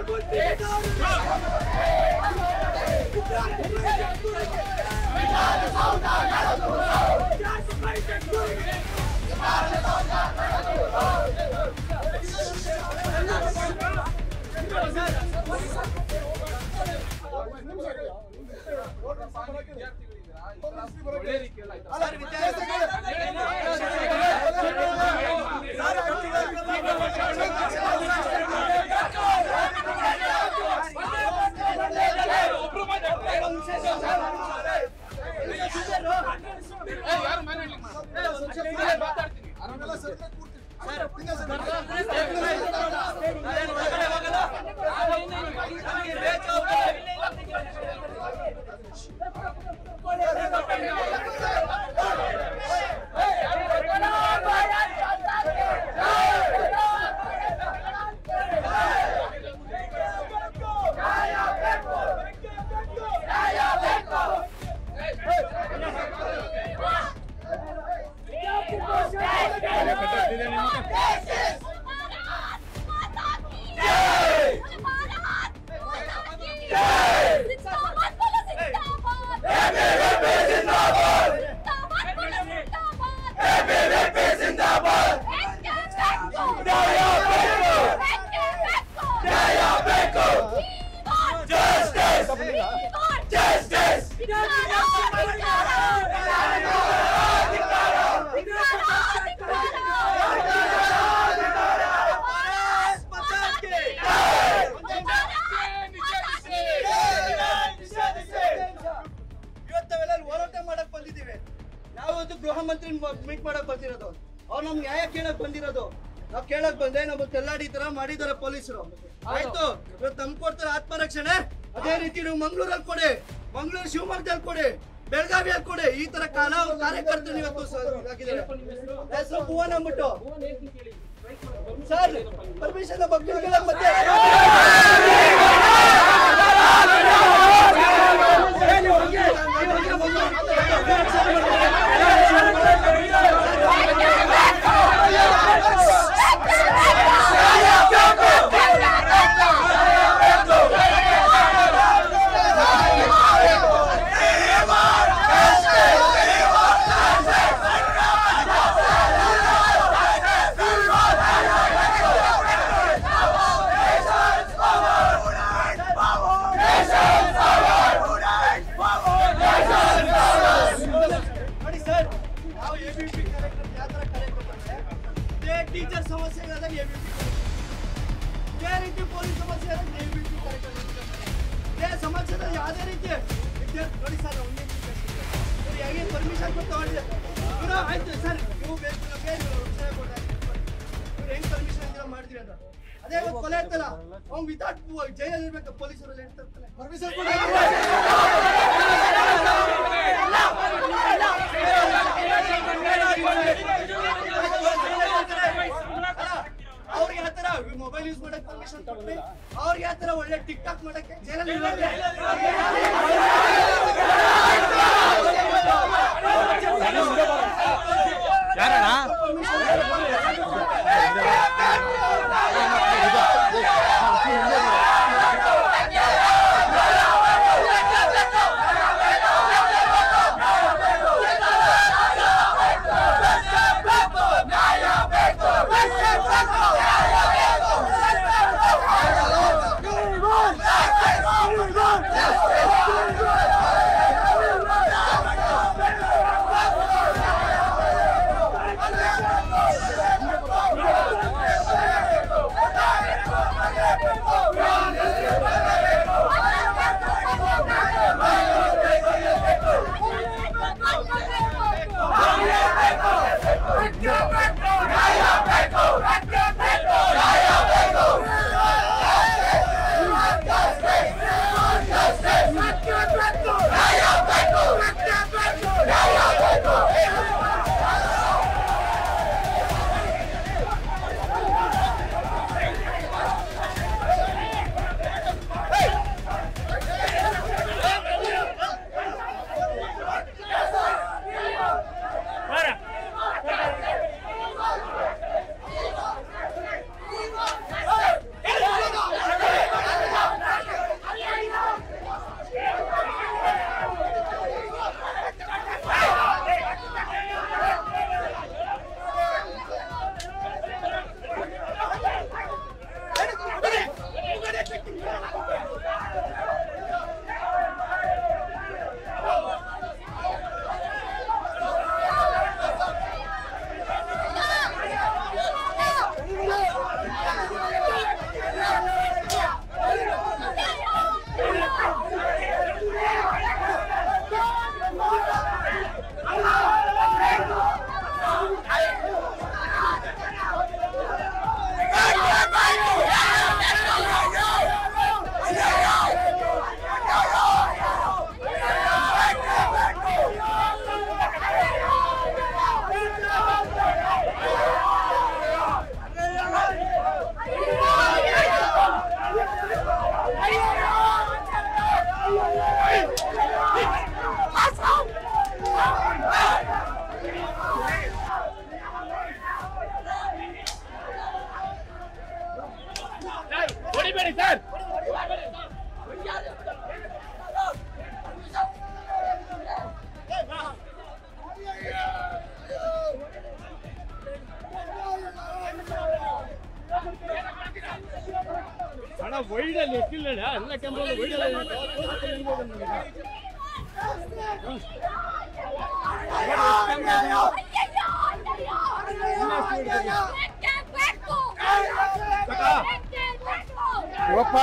ಇವತ್ತು ನಾವೆಲ್ಲ ಹೋರಾಟ ಮಾಡಕ್ ಬಂದಿದ್ದೀವಿ ನಾವು ಒಂದು ಗೃಹ ಮಂತ್ರಿ ಮೀಟ್ ಮಾಡಕ್ ಬಂದಿರೋದು ಅವ್ರು ನಮ್ ನ್ಯಾಯ ಕೇಳಕ್ ಬಂದಿರೋದು ನಾವ್ ಕೇಳಕ್ ಬಂದೆ ನಮ್ಮ ತೆಲ್ಲಾಡಿ ತರ ಮಾಡಿದಾರೆ ಪೊಲೀಸರು ಆಯ್ತು ಇವತ್ತು ನಮ್ ಕೊಡ್ತಾರೆ ಆತ್ಮರಕ್ಷಣೆ ಅದೇ ರೀತಿ ನೀವು ಮಂಗಳೂರಲ್ಲಿ ಕೊಡಿ ಮಂಗಳೂರು ಶಿವಮೊಗ್ಗದಲ್ಲಿ ಕೊಡಿ ಬೆಳಗಾವಿಯಲ್ಲಿ ಕೊಡಿ ಈ ತರ ಕಾಲ ಕಾರ್ಯಕರ್ತರು ಇವತ್ತು ಸ- ಹಾಕಿದ್ದಾರೆ ಹೆಸರು ಭುವನ್ ಅಂದ್ಬಿಟ್ಟು ಸರ್ ಪರ್ಮಿಷನ್ ಮಕ್ಕಳಿಗೆಲ್ಲ ಮತ್ತೆ ನೋಡಿ ಸರ್ ನಾವು ಎ ಬಿ ಪಿ ಕಾರ್ಯಕ್ರಮ ಯಾವ ಥರ ಕಾರ್ಯಕ್ರಮ ಅಂದ್ರೆ ಇದೇ ಟೀಚರ್ ಸಮಸ್ಯೆ ಆದಾಗ ಎ ಬಿ ಪಿ ಇದೇ ರೀತಿ ಪೊಲೀಸ್ ಸಮಸ್ಯೆ ಆದಾಗ ಎ ಬಿ ಪಿ ಕಾರ್ಯಕ್ರಮ ಇದೇ ಸಮಾಜದಲ್ಲಿ ಯಾವುದೇ ರೀತಿ ವಿದ್ಯಾರ್ಥಿ ನೋಡಿ ಸರ್ ಒಂದೇ ಇವ್ರು ಹೇಗೆ ಪರ್ಮಿಷನ್ ಕೊಟ್ಟು ತಗೊಂಡಿದೆ ಇವರು ಆಯ್ತು ಸರ್ ನೀವು ಬೇಕು ನಮಗೆ ನೀವು ರಕ್ಷಣೆ ಕೊಡ್ತಾರೆ ಇವ್ರು ಹೆಂಗ್ ಪರ್ಮಿಷನ್ ಅಂತೀರ ಮಾಡಿದ್ರಿ ಅಂತ ಅದೇ ಇವತ್ತು ಕೊಲೆ ಇರ್ತಲ್ಲ ಅವ್ನು ವಿತೌಟ್ ಜೈಲಲ್ಲಿ ಇರ್ಬೇಕು ಪೊಲೀಸರಲ್ಲಿ ಇರ್ತಾರೆ ಪರ್ಮಿಷನ್ ಅವ್ರಿಗೆ ಯಾವ ತರ ಮೊಬೈಲ್ ಯೂಸ್ ಮಾಡಕ್ ಪರ್ಮಿಷನ್ ಕೊಟ್ರಿ ಅವ್ರಿಗೆ ಯಾವ ತರ ಒಳ್ಳೆ ಟಿಕ್ ಟಾಕ್ ಮಾಡಕ್ಕೆ ಜೈಲಲ್ಲಿ ಇರೋರಿಗೆ Yes! ವೈಡಲ್ಲಿ ಎತ್ತಿಲ್ಲ ಎಲ್ಲ ಕ್ಯಾಮ್ರಾ ವೈಡಲ್ಲಿ ಶಿವಪ್ಪ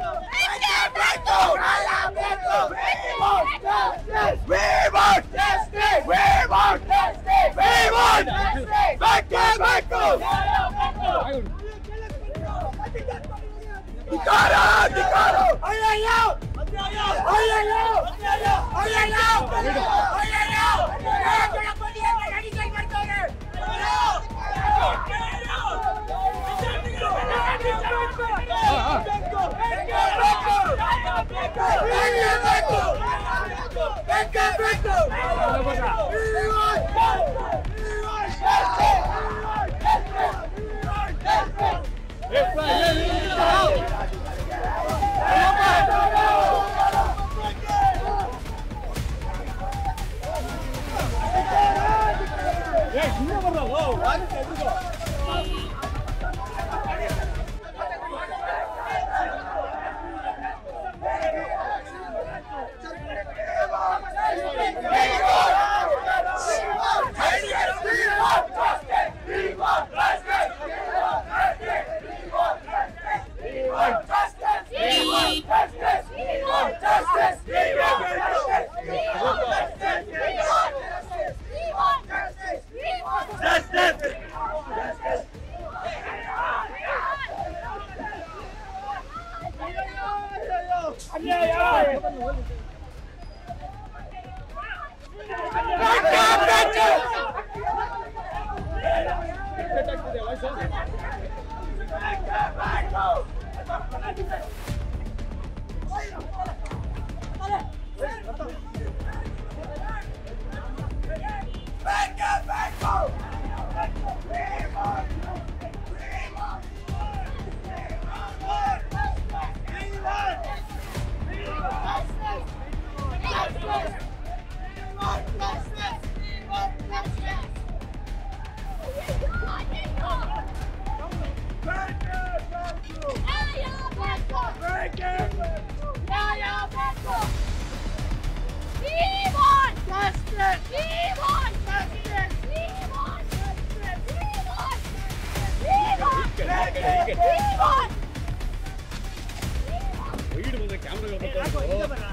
ವೈಡ್ ಬಂದ ಕ್ಯಾಮ್ರಾಗಳು ಬರ್ತವೆ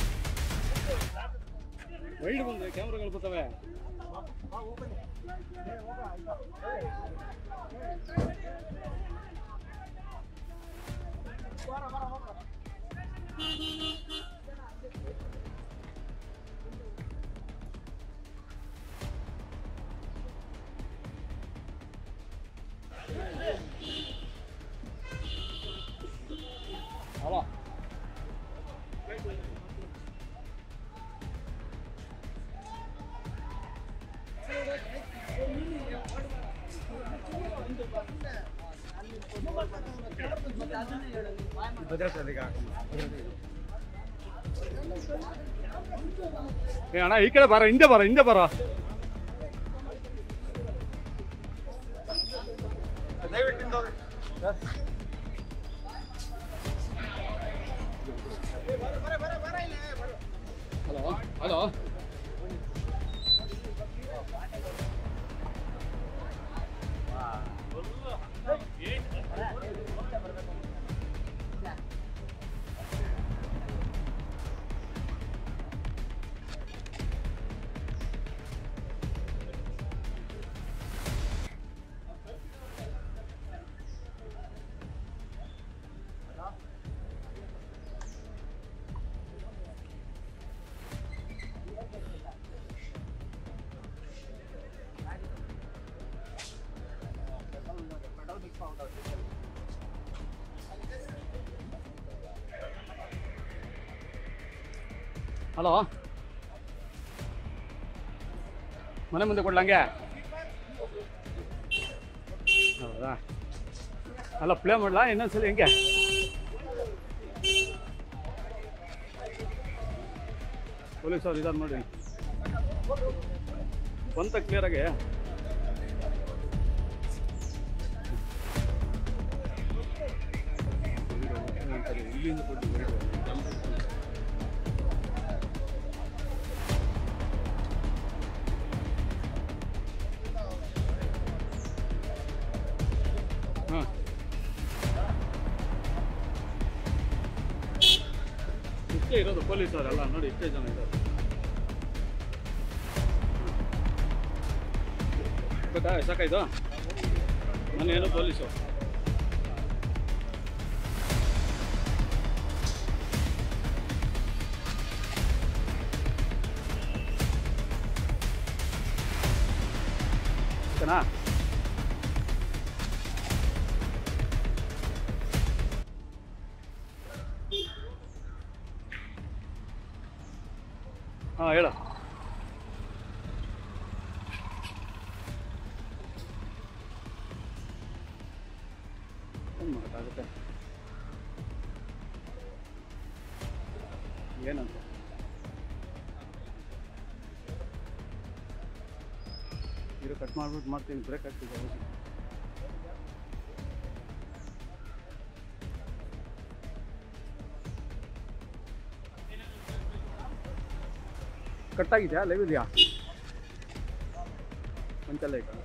ವೈಡ್ ಬಂದ ಕ್ಯಾಮ್ರಾಗಳು ಬರ್ತವೆ ಹಲೋ ಏ ಅಣ್ಣ ಈ ಕಡೆ ಬರ ಹಿಂದೆ ಬರ ಹಿಂದೆ ಬರ ಹಲೋ ಹಲೋ ಹಲೋ ಮನೆ ಮುಂದೆ ಕೊಡ್ಲಂಗೆ ಹೌದಾ ಅಲ್ಲ ಪ್ಲೇ ಮಾಡಲಾ ಇನ್ನೊಂದ್ಸಲ ಹೆಂಗೆ ಪೊಲೀಸ್ ಅವ್ರು ಇದಾರೆ ನೋಡಿ ಬಂತ ಕ್ಲಿಯರಾಗಿ ಸರಿ ಇಲ್ಲಿಂದ ಕೊಟ್ಟು ಹಾಂ ಇಷ್ಟೇ ಇರೋದು ಪೊಲೀಸವರೆಲ್ಲ ನೋಡಿ ಇಷ್ಟೇ ಜನ ಇದ್ದಾರೆ ಗೊತ್ತಾ ಸಾಕಾಯ್ತು ನಾನೇನು ಪೊಲೀಸು ಓಕೆನಾ ಹಾಂ ಹೇಳ ಏನು ಮಾಡೋಕ್ಕಾಗುತ್ತೆ ಏನಂತ ಇರೋ ಕಟ್ ಮಾಡ್ಬಿಟ್ಟು ಮಾಡ್ತೀನಿ ಬ್ರೇಕ್ ಆಗ್ತಿದೆ ಕಟ್ಟಾಗಿದೆಯಾ ಲೈವ್ ಇದೆಯಾ ಮಂಚಲ್ಲ ಈಗ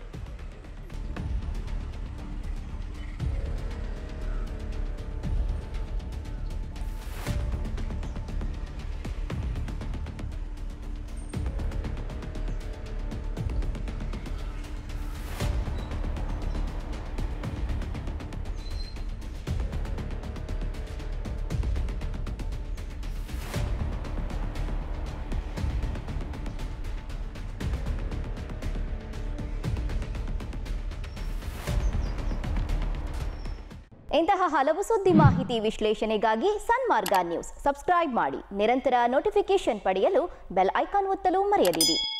ಇಂತಹ ಹಲವು ಸುದ್ದಿ ಮಾಹಿತಿ ವಿಶ್ಲೇಷಣೆಗಾಗಿ ಸನ್ಮಾರ್ಗ ನ್ಯೂಸ್ ಸಬ್ಸ್ಕ್ರೈಬ್ ಮಾಡಿ ನಿರಂತರ ನೋಟಿಫಿಕೇಶನ್ ಪಡೆಯಲು ಬೆಲ್ ಐಕಾನ್ ಒತ್ತಲು ಮರೆಯದಿರಿ